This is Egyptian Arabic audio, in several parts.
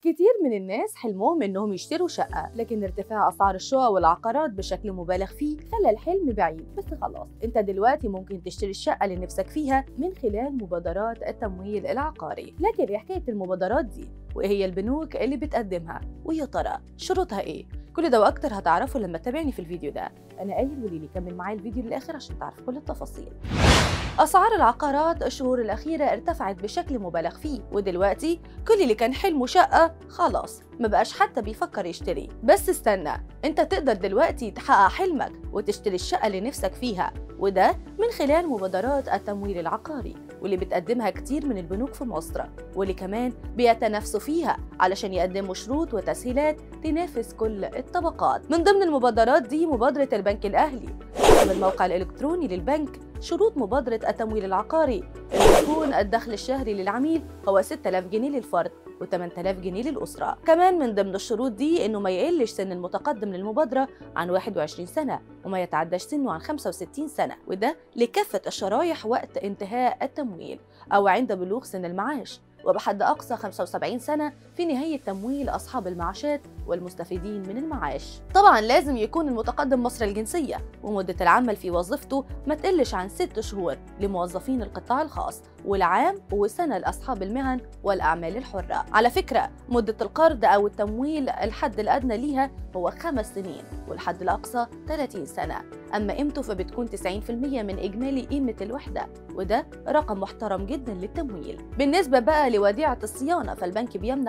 كتير من الناس حلمهم انهم يشتروا شقة لكن ارتفاع اسعار الشقق والعقارات بشكل مبالغ فيه خلى الحلم بعيد بس خلاص انت دلوقتي ممكن تشتري الشقة اللي نفسك فيها من خلال مبادرات التمويل العقاري لكن ايه حكاية المبادرات دي وايه هي البنوك اللي بتقدمها ويا ترى شروطها ايه كل ده واكتر هتعرفه لما تتابعني في الفيديو ده انا ايل وليلي كمل معايا الفيديو للاخر عشان تعرف كل التفاصيل أسعار العقارات الشهور الأخيرة ارتفعت بشكل مبالغ فيه ودلوقتي كل اللي كان حلمه شقة خلاص ما بقاش حتى بيفكر يشتري بس استنى انت تقدر دلوقتي تحقق حلمك وتشتري الشقة اللي نفسك فيها وده من خلال مبادرات التمويل العقاري واللي بتقدمها كتير من البنوك في مصر واللي كمان بيتنافسوا فيها علشان يقدموا شروط وتسهيلات تنافس كل الطبقات من ضمن المبادرات دي مبادرة البنك الأهلي من الموقع الإلكتروني للبنك شروط مبادرة التمويل العقاري اللي يكون الدخل الشهري للعميل هو 6000 جنيه للفرد و8000 جنيه للأسرة كمان من ضمن الشروط دي إنه ما يقلش سن المتقدم للمبادرة عن 21 سنة وما يتعداش سنه عن 65 سنة وده لكافة الشرايح وقت انتهاء التمويل أو عند بلوغ سن المعاش وبحد أقصى 75 سنة في نهاية تمويل أصحاب المعاشات والمستفيدين من المعاش طبعا لازم يكون المتقدم مصري الجنسية ومدة العمل في وظيفته ما تقلش عن 6 شهور لموظفين القطاع الخاص والعام وسنة لأصحاب المهن والأعمال الحرة على فكرة مدة القرض أو التمويل الحد الأدنى ليها هو خمس سنين والحد الأقصى 30 سنة أما قيمته فبتكون 90% من إجمالي قيمة الوحدة وده رقم محترم جدا للتمويل بالنسبة بقى لوديعة الصيانة فالبنك بيمنح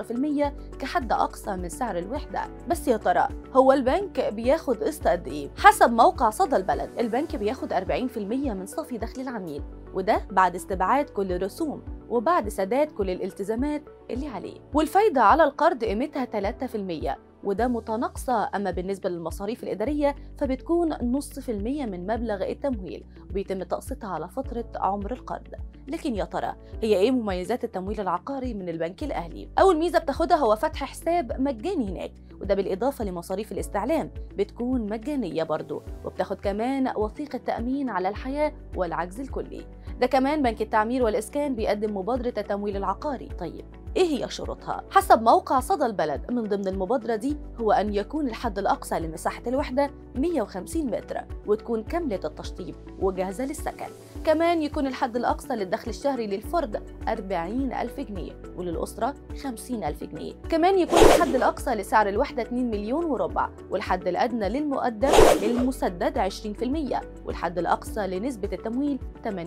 10% كحد أقصى من سعر الوحدة بس يا ترى هو البنك بياخد قسط قد إيه؟ حسب موقع صدى البلد البنك بياخد 40% من صافي دخل العميل وده بعد استبعاد كل الرسوم وبعد سداد كل الالتزامات اللي عليه والفايدة على القرض قيمتها 3% وده متناقصة أما بالنسبة للمصاريف الإدارية فبتكون نص في المية من مبلغ التمويل وبيتم تقسيطها على فترة عمر القرض لكن يا ترى هي إيه مميزات التمويل العقاري من البنك الأهلي؟ أول ميزة بتاخدها هو فتح حساب مجاني هناك وده بالإضافة لمصاريف الاستعلام بتكون مجانية برضه وبتاخد كمان وثيقة تأمين على الحياة والعجز الكلي ده كمان بنك التعمير والإسكان بيقدم مبادرة التمويل العقاري طيب ايه هي شروطها؟ حسب موقع صدى البلد من ضمن المبادرة دي هو أن يكون الحد الأقصى لمساحة الوحدة 150 متر وتكون كاملة التشطيب وجاهزة للسكن كمان يكون الحد الأقصى للدخل الشهري للفرد 40 ألف جنيه وللأسرة 50 ألف جنيه كمان يكون الحد الأقصى لسعر الوحدة 2 مليون وربع والحد الأدنى للمقدم المسدد 20% والحد الأقصى لنسبة التمويل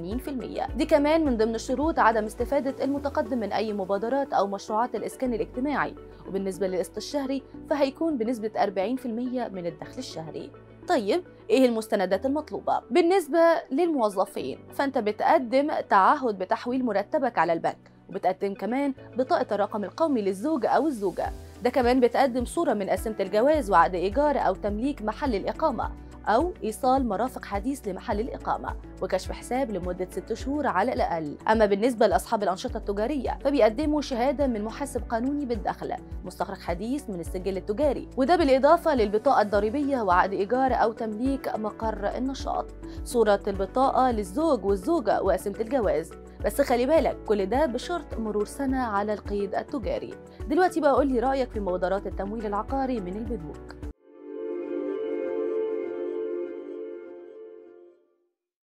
80% دي كمان من ضمن الشروط عدم استفادة المتقدم من أي مبادرات أو مشروعات الإسكان الاجتماعي وبالنسبة للقسط الشهري فهيكون بنسبة 40% من الدخل الشهري طيب ايه المستندات المطلوبه بالنسبه للموظفين فانت بتقدم تعهد بتحويل مرتبك على البنك وبتقدم كمان بطاقه الرقم القومي للزوج او الزوجه ده كمان بتقدم صوره من قسيمه الجواز وعقد ايجار او تمليك محل الاقامه أو إيصال مرافق حديث لمحل الإقامة وكشف حساب لمدة ست شهور على الأقل أما بالنسبة لأصحاب الأنشطة التجارية فبيقدموا شهادة من محاسب قانوني بالدخل مستخرج حديث من السجل التجاري وده بالإضافة للبطاقة الضريبية وعقد إيجار أو تمليك مقر النشاط صورة البطاقة للزوج والزوجة وقسيمة الجواز بس خلي بالك كل ده بشرط مرور سنة على القيد التجاري دلوقتي بقى قول لي رأيك في مبادرات التمويل العقاري من البنوك